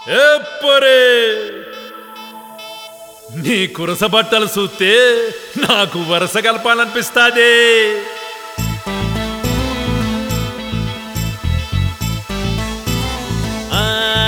ఎప్పరే నీ కురస బట్టలు చూస్తే నాకు వరస కలపాలనిపిస్తాదే ఆ,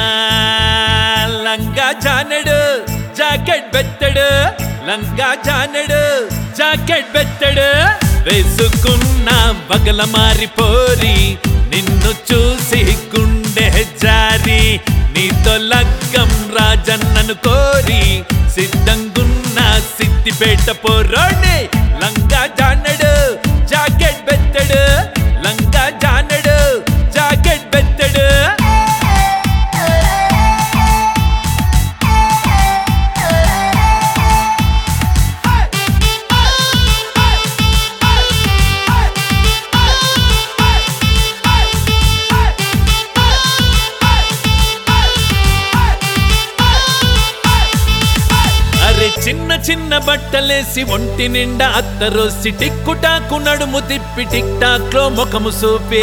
లంగా జానడు జాకెట్ బెత్తడు లంగా జానడు జాకెట్ బెత్తడు వేసుకున్న బగల మారిపోరి నిన్ను చూసి గుండె జారి నీతో లగ్గం రాజన్నను కోరి సిద్ధంగున్న సిద్దిపేట పోరోడి లంగా జానడు జాకెట్ బెత్తడు లంగా జానడు జాకెట్ బెత్తడు అరే చిన్న చిన్న బట్టలేసి ఒంటి నిండా అత్తరోసి టిక్కుటాకు నడుము తిప్పి టిక్ టాక్ లో ముఖము సూపే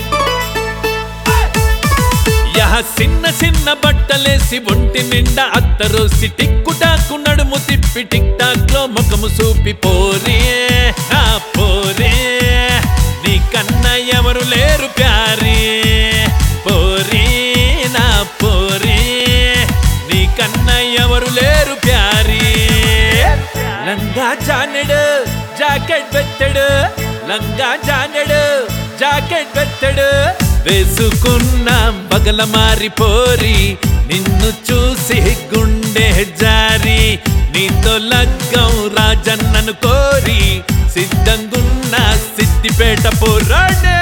యహ చిన్న చిన్న బట్టలేసి ఒంటి నిండా అత్తరోసి టిక్కుటాకు నడుము తిప్పి టిక్ టాక్ లో ముఖము సూపి పోరే నా పోరే నీ కన్న ఎవరు లేరు ప్యారీ పోరే నా పోరే నీ కన్న ఎవరు లేరు ప్యారీ లంగా జానడు జాకెట్ బెత్తడు లంగా జానడు జాకెట్ బెత్తడు వేసుకున్న బగల మారిపోరి నిన్ను చూసి గుండె జారి నీతో లగ్గం రాజన్నను కోరి సిద్ధంగున్న సిద్దిపేట పోరాడే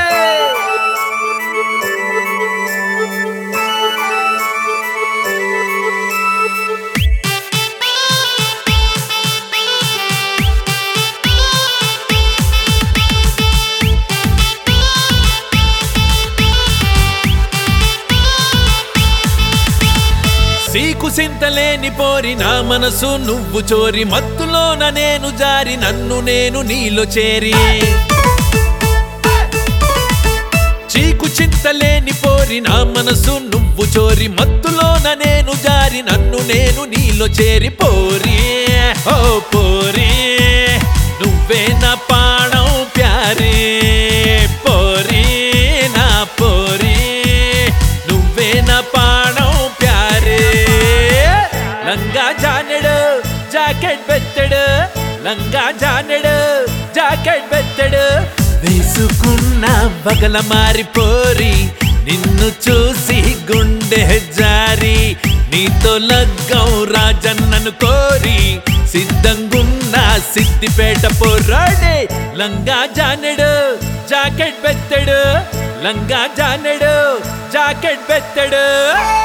సీకు సింతలేని పోరి నా మనసు నువ్వు చోరి మత్తులోన నేను జారి నన్ను నేను నీలో చేరి చీకు చింతలేని పోరి నా మనసు నువ్వు చోరి మత్తులోన నేను జారి నన్ను నేను నీలో చేరి పోరి ఓ పోరి నువ్వే నా పాడం ప్యారీ పోరి నా పోరి నువ్వే నా పాడం ప్యారే లంగా జానడు జాకెట్ బెత్తడు లంగా జానడు జాకెట్ బెత్తడు వేసుకున్న బగల మారిపోరి నిన్ను చూసి గుండె జారి నీతో లగ్గం రాజన్నను కోరి సిద్ధంగున్న సిద్దిపేట పోరాడే లంగా జానడు జాకెట్ బెత్తడు లంగా జానడు జాకెట్ బెత్తడు